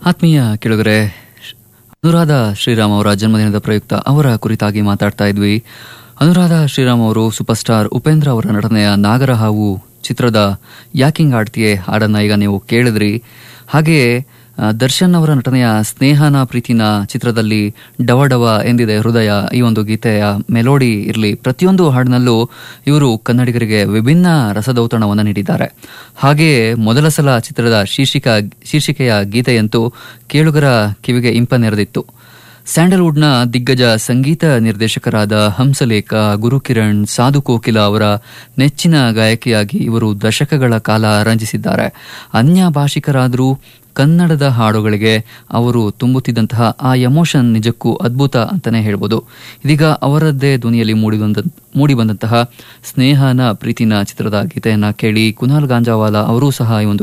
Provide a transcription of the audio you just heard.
ಆತ್ಮೀಯ ಕೆಳಗರೆ ಅನುರಾಧ ಶ್ರೀರಾಮ್ ಅವರ ಜನ್ಮದಿನದ ಪ್ರಯುಕ್ತ ಅವರ ಕುರಿತಾಗಿ ಮಾತಾಡ್ತಾ ಇದ್ವಿ ಅನುರಾಧ ಶ್ರೀರಾಮ್ ಅವರು ಸೂಪರ್ ಸ್ಟಾರ್ ಉಪೇಂದ್ರ ಅವರ ನಟನೆಯ ನಾಗರಹಾವು ಚಿತ್ರದ ಯಾಕಿಂಗ್ ಆಡ್ತಿಯೇ ಹಾಡನ್ನ ಈಗ ನೀವು ಕೇಳಿದ್ರಿ ಹಾಗೆಯೇ ಆ, ದರ್ಶನ್ ಅವರ ನಟನೆಯ ಸ್ನೇಹನ ಪ್ರೀತಿನ ಚಿತ್ರದಲ್ಲಿ ಡವ ಡವ ಎಂದಿದೆ ಹೃದಯ ಈ ಒಂದು ಗೀತೆಯ ಮೆಲೋಡಿ ಇರಲಿ ಪ್ರತಿಯೊಂದು ಹಾಡಿನಲ್ಲೂ ಇವರು ಕನ್ನಡಿಗರಿಗೆ ವಿಭಿನ್ನ ರಸದೌತಣವನ್ನು ನೀಡಿದ್ದಾರೆ ಹಾಗೆಯೇ ಮೊದಲ ಸಲ ಚಿತ್ರದ ಶೀರ್ಷಿಕ ಶೀರ್ಷಿಕೆಯ ಗೀತೆಯಂತೂ ಕೇಳುಗರ ಕಿವಿಗೆ ಇಂಪ ನೆರೆದಿತ್ತು ಸ್ಯಾಂಡಲ್ವುಡ್ನ ದಿಗ್ಗಜ ಸಂಗೀತ ನಿರ್ದೇಶಕರಾದ ಹಂಸಲೇಖ ಗುರುಕಿರಣ್ ಸಾಧು ಕೋಕಿಲ ಅವರ ನೆಚ್ಚಿನ ಗಾಯಕಿಯಾಗಿ ಇವರು ದಶಕಗಳ ಕಾಲ ರಂಜಿಸಿದ್ದಾರೆ ಅನ್ಯ ಭಾಷಿಕರಾದರೂ ಕನ್ನಡದ ಹಾಡುಗಳಿಗೆ ಅವರು ತುಂಬುತ್ತಿದ್ದಂತಹ ಆ ಎಮೋಷನ್ ನಿಜಕ್ಕೂ ಅದ್ಭುತ ಅಂತಾನೆ ಹೇಳ್ಬೋದು ಇದೀಗ ಅವರದ್ದೇ ಧ್ವನಿಯಲ್ಲಿ ಮೂಡಿಬಂದ ಮೂಡಿಬಂದಂತಹ ಸ್ನೇಹನ ಪ್ರೀತಿನ ಚಿತ್ರದ ಗೀತೆಯನ್ನ ಕೇಳಿ ಕುನಾಲ್ ಗಾಂಜಾವಾಲ ಅವರೂ ಸಹ ಈ ಒಂದು